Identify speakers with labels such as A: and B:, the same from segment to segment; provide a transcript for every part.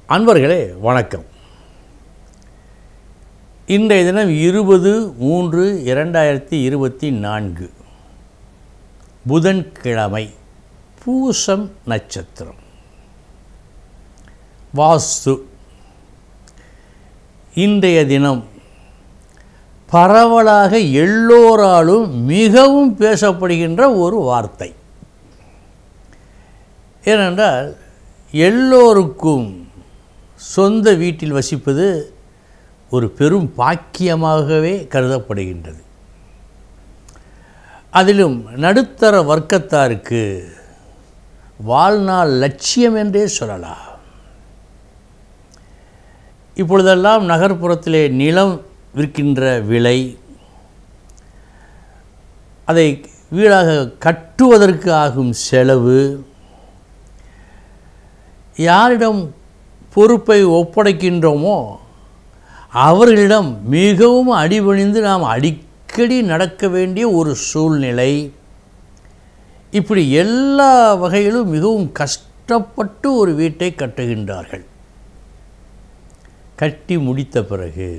A: அன்பர்களே வணக்கம் இன்றைய தினம் இருபது மூன்று இரண்டாயிரத்தி இருபத்தி நான்கு புதன்கிழமை பூசம் நட்சத்திரம் வாஸ்து இன்றைய தினம் பரவலாக எல்லோராலும் மிகவும் பேசப்படுகின்ற ஒரு வார்த்தை ஏனென்றால் எல்லோருக்கும் சொந்த வீட்டில் வசிப்பது ஒரு பெரும் பாக்கியமாகவே கருதப்படுகின்றது அதிலும் நடுத்தர வர்க்கத்தாருக்கு வாழ்நாள் லட்சியம் என்றே சொல்லலாம் இப்பொழுதெல்லாம் நகர்ப்புறத்திலே நிலம் விற்கின்ற விலை அதை வீடாக கட்டுவதற்கு ஆகும் செலவு யாரிடம் பொறுப்பை ஒப்படைக்கின்றோமோ அவர்களிடம் மிகவும் அடிபணிந்து நாம் அடிக்கடி நடக்க வேண்டிய ஒரு சூழ்நிலை இப்படி எல்லா வகையிலும் மிகவும் கஷ்டப்பட்டு ஒரு வீட்டை கட்டுகின்றார்கள் கட்டி முடித்த பிறகு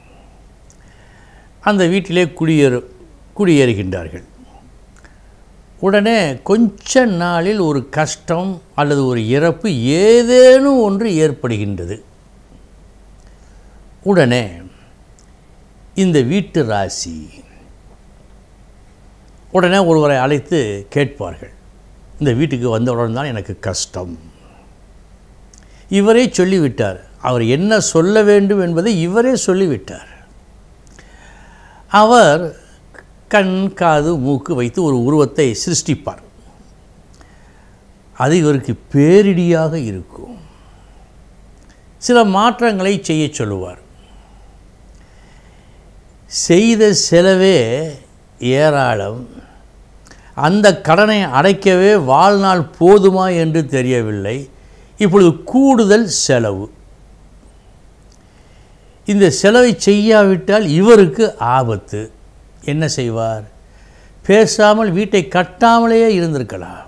A: அந்த வீட்டிலே குடியேறு குடியேறுகின்றார்கள் உடனே கொஞ்ச நாளில் ஒரு கஷ்டம் அல்லது ஒரு இறப்பு ஏதேனும் ஒன்று ஏற்படுகின்றது உடனே இந்த வீட்டு ராசி உடனே ஒருவரை அழைத்து கேட்பார்கள் இந்த வீட்டுக்கு வந்தவுடன் தான் எனக்கு கஷ்டம் இவரே சொல்லிவிட்டார் அவர் என்ன சொல்ல வேண்டும் என்பதை இவரே சொல்லிவிட்டார் அவர் கண் காது மூக்கு வைத்து ஒரு உருவத்தை சிருஷ்டிப்பார் அது இவருக்கு பேரிடியாக இருக்கும் சில மாற்றங்களை செய்ய சொல்லுவார் செய்த செலவே ஏராளம் அந்த கடனை அடைக்கவே வாழ்நாள் போதுமா என்று தெரியவில்லை இப்பொழுது கூடுதல் செலவு இந்த செலவை செய்யாவிட்டால் இவருக்கு ஆபத்து என்ன செய்வார் பேசாமல் வீட்டை கட்டாமலேயே இருந்திருக்கலாம்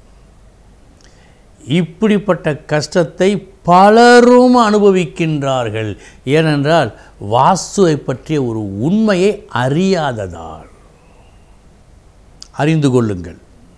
A: இப்படிப்பட்ட கஷ்டத்தை பலரும் அனுபவிக்கின்றார்கள் ஏனென்றால் வாஸ்துவை பற்றிய ஒரு உண்மையை அறியாததால் அறிந்து கொள்ளுங்கள்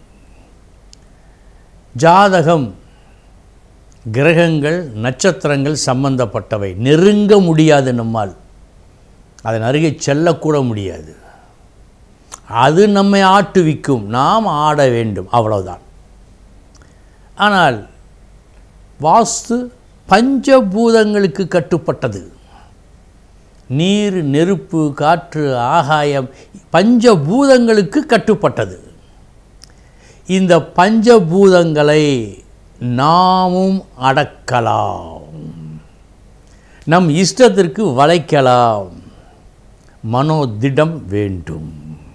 A: ஜாதகம் கிரகங்கள் நட்சத்திரங்கள் சம்பந்தப்பட்டவை நெருங்க முடியாது நம்மால் அதன் அருகே செல்லக்கூட முடியாது அது நம்மை ஆட்டுவிக்கும் நாம் ஆட வேண்டும் அவ்வளவுதான் ஆனால் வாஸ்து பஞ்சபூதங்களுக்கு கட்டுப்பட்டது நீர் நெருப்பு காற்று ஆகாயம் பஞ்சபூதங்களுக்கு கட்டுப்பட்டது இந்த பஞ்சபூதங்களை நாமும் அடக்கலாம் நம் இஷ்டத்திற்கு வளைக்கலாம் மனோதிடம் வேண்டும்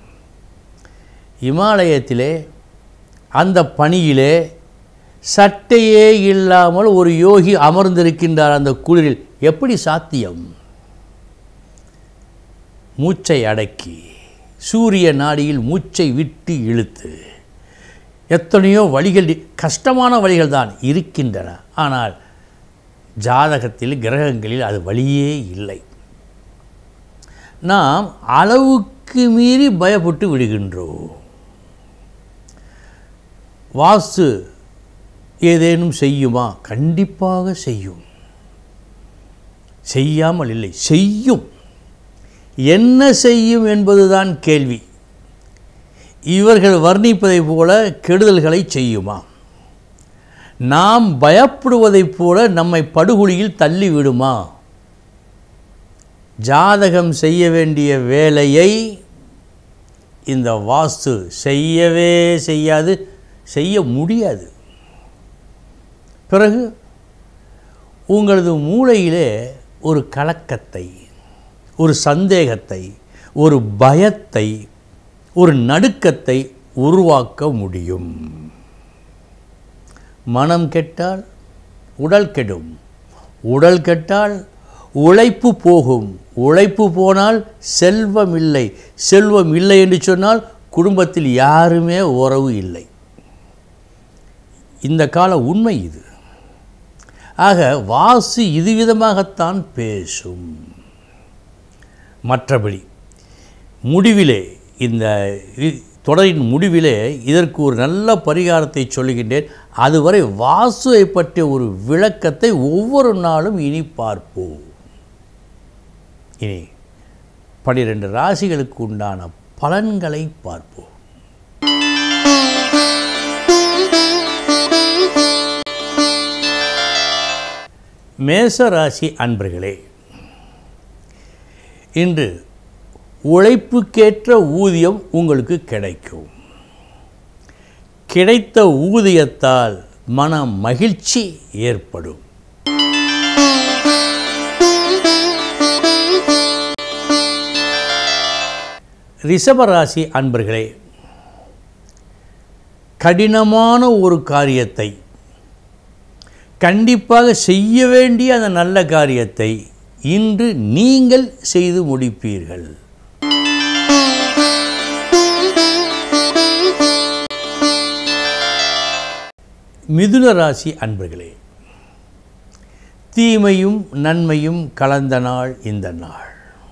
A: இமாலயத்திலே அந்த பணியிலே சட்டையே இல்லாமல் ஒரு யோகி அமர்ந்திருக்கின்றார் அந்த குளிரில் எப்படி சாத்தியம் மூச்சை அடக்கி சூரிய நாடியில் மூச்சை விட்டு இழுத்து எத்தனையோ வழிகள் கஷ்டமான வழிகள் தான் இருக்கின்றன ஆனால் ஜாதகத்தில் கிரகங்களில் அது வழியே இல்லை நாம் அளவுக்கு மீறி பயப்பட்டு விடுகின்றோம் வாஸ்து ஏதேனும் செய்யுமா கண்டிப்பாக செய்யும் செய்யாமல் இல்லை செய்யும் என்ன செய்யும் என்பதுதான் கேள்வி இவர்கள் வர்ணிப்பதைப் போல கெடுதல்களை செய்யுமா நாம் பயப்படுவதைப் போல நம்மை படுகொலியில் தள்ளிவிடுமா ஜாதகம் செய்ய வேண்டிய வேலையை இந்த வாஸ்து செய்யவே செய்யாது செய்ய முடியாது பிறகு உங்களது மூளையிலே ஒரு கலக்கத்தை ஒரு சந்தேகத்தை ஒரு பயத்தை ஒரு நடுக்கத்தை உருவாக்க முடியும் மனம் கெட்டால் உடல் கெடும் உடல் கெட்டால் உழைப்பு போகும் உழைப்பு போனால் செல்வம் இல்லை செல்வம் இல்லை என்று சொன்னால் குடும்பத்தில் யாருமே உறவு இல்லை இந்த கால உண்மை இது ஆக வாசு இது விதமாகத்தான் பேசும் மற்றபடி முடிவிலே இந்த இ- தொடரின் முடிவிலே இதற்கு ஒரு நல்ல பரிகாரத்தை சொல்லுகின்றேன் அதுவரை வாசுவை பற்றிய ஒரு விளக்கத்தை ஒவ்வொரு நாளும் இனி பார்ப்போம் இனி பனிரெண்டு ராசிகளுக்கு உண்டான பலன்களை பார்ப்போம் மேச ராசி அன்பர்களே இன்று உழைப்புக்கேற்ற ஊதியம் உங்களுக்கு கிடைக்கும் கிடைத்த ஊதியத்தால் மன மகிழ்ச்சி ஏற்படும் ரிஷபராசி அன்பர்களே கடினமான ஒரு காரியத்தை கண்டிப்பாக செய்ய வேண்டிய அந்த நல்ல காரியத்தை இன்று நீங்கள் செய்து முடிப்பீர்கள் மிதுன ராசி அன்பர்களே தீமையும் நன்மையும் கலந்த நாள் இந்த நாள்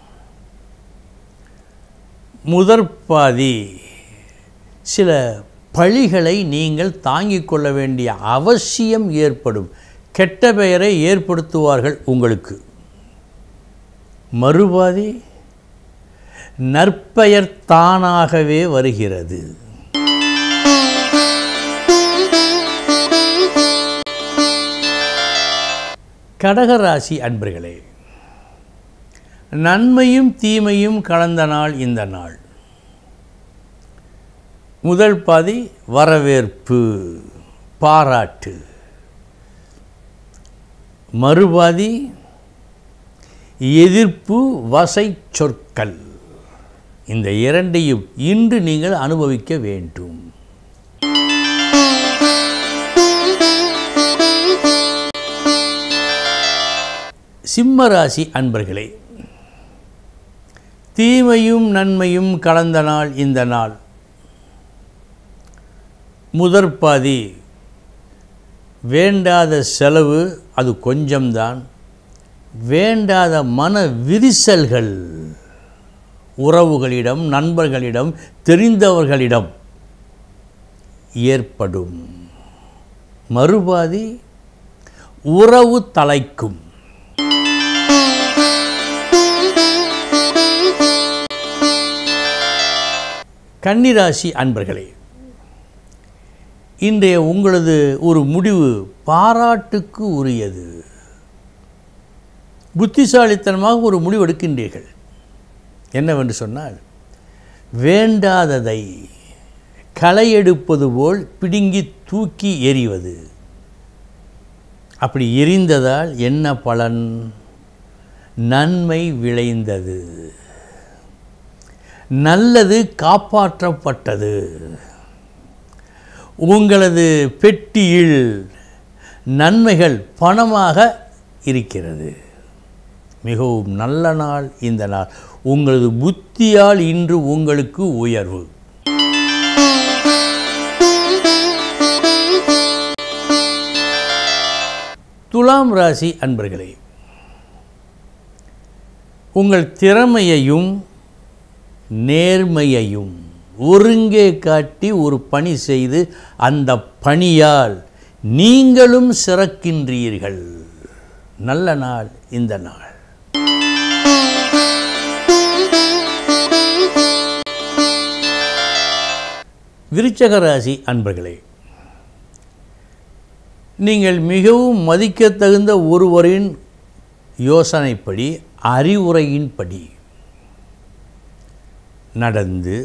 A: முதற்பாதி சில பழிகளை நீங்கள் தாங்கிக் கொள்ள வேண்டிய அவசியம் ஏற்படும் கெட்ட பெயரை ஏற்படுத்துவார்கள் உங்களுக்கு மறுபாதி நற்பெயர் தானாகவே வருகிறது கடகராசி அன்பர்களே நன்மையும் தீமையும் கலந்த நாள் இந்த நாள் முதல் பாதி வரவேற்பு பாராட்டு மறுபாதி எதிர்ப்பு வசை சொற்கள் இந்த இரண்டையும் இன்று நீங்கள் அனுபவிக்க வேண்டும் சிம்ம ராசி அன்பர்களே தீமையும் நன்மையும் கலந்த நாள் இந்த நாள் முதற்பாதி வேண்டாத செலவு அது கொஞ்சம்தான் வேண்டாத மன விரிசல்கள் உறவுகளிடம் நண்பர்களிடம் தெரிந்தவர்களிடம் ஏற்படும் மறுபாதி உறவு தலைக்கும் கன்னிராசி அன்பர்களே இன்றைய உங்களது ஒரு முடிவு பாராட்டுக்கு உரியது புத்திசாலித்தனமாக ஒரு முடிவு எடுக்கின்றீர்கள் என்னவென்று சொன்னால் வேண்டாததை களை எடுப்பது போல் பிடுங்கி தூக்கி எறிவது அப்படி எரிந்ததால் என்ன பலன் நன்மை விளைந்தது நல்லது காப்பாற்றப்பட்டது உங்களது பெட்டியில் நன்மைகள் பணமாக இருக்கிறது மிகவும் நல்ல நாள் இந்த நாள் உங்களது புத்தியால் இன்று உங்களுக்கு உயர்வு துலாம் ராசி அன்பர்களே உங்கள் திறமையையும் நேர்மையையும் ஒருங்கே காட்டி ஒரு பணி செய்து அந்த பணியால் நீங்களும் சிறக்கின்றீர்கள் நல்ல நாள் இந்த நாள் விருச்சக ராசி அன்பர்களே நீங்கள் மிகவும் மதிக்கத்தகுந்த ஒருவரின் யோசனைப்படி அறிவுரையின்படி நடந்து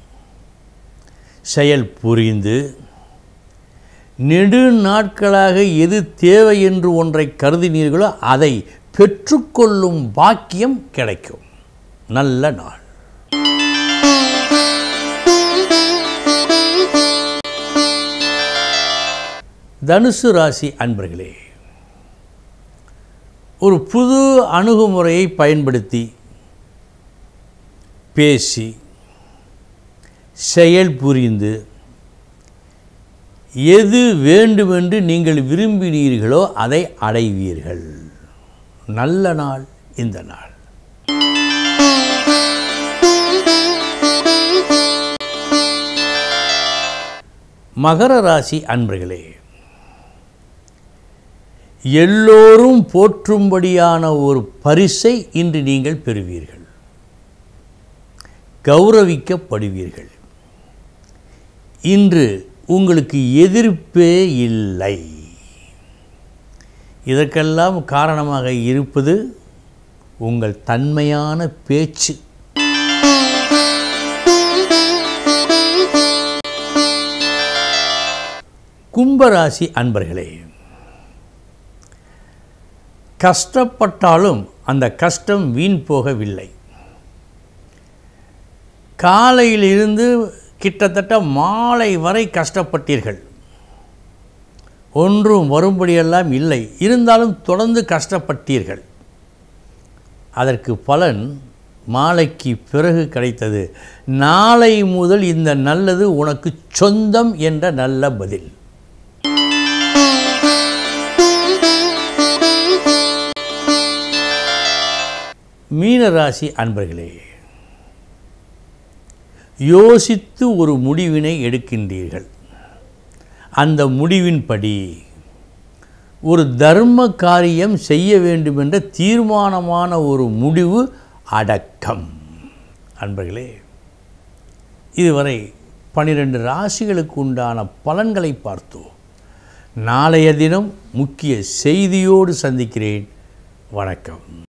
A: செயல் புரிந்து நெடு நாட்களாக எது தேவை என்று ஒன்றை கருதினீர்களோ அதை பெற்றுக்கொள்ளும் பாக்கியம் கிடைக்கும் நல்ல நாள் தனுசு ராசி அன்பர்களே ஒரு புது அணுகுமுறையை பயன்படுத்தி பேசி செயல் புரிந்து எது வேண்டுமென்று நீங்கள் விரும்பினீர்களோ அதை அடைவீர்கள் நல்ல நாள் இந்த நாள் மகர ராசி அன்பர்களே எல்லோரும் போற்றும்படியான ஒரு பரிசை இன்று நீங்கள் பெறுவீர்கள் கௌரவிக்கப்படுவீர்கள் இன்று உங்களுக்கு எதிர்ப்பே இல்லை இதற்கெல்லாம் காரணமாக இருப்பது உங்கள் தன்மையான பேச்சு கும்பராசி அன்பர்களே கஷ்டப்பட்டாலும் அந்த கஷ்டம் வீண் போகவில்லை காலையிலிருந்து கிட்டத்தட்ட மாலை வரை கஷ்டப்பட்டீர்கள் ஒன்றும் வரும்படியெல்லாம் இல்லை இருந்தாலும் தொடர்ந்து கஷ்டப்பட்டீர்கள் அதற்கு பலன் மாலைக்கு பிறகு கிடைத்தது நாளை முதல் இந்த நல்லது உனக்கு சொந்தம் என்ற நல்ல பதில் மீனராசி அன்பர்களே யோசித்து ஒரு முடிவினை எடுக்கின்றீர்கள் அந்த முடிவின்படி ஒரு தர்ம காரியம் செய்ய வேண்டும் என்ற தீர்மானமான ஒரு முடிவு அடக்கம் அன்பர்களே இதுவரை பனிரெண்டு ராசிகளுக்கு உண்டான பலன்களை பார்த்தோம் நாளைய தினம் முக்கிய செய்தியோடு சந்திக்கிறேன் வணக்கம்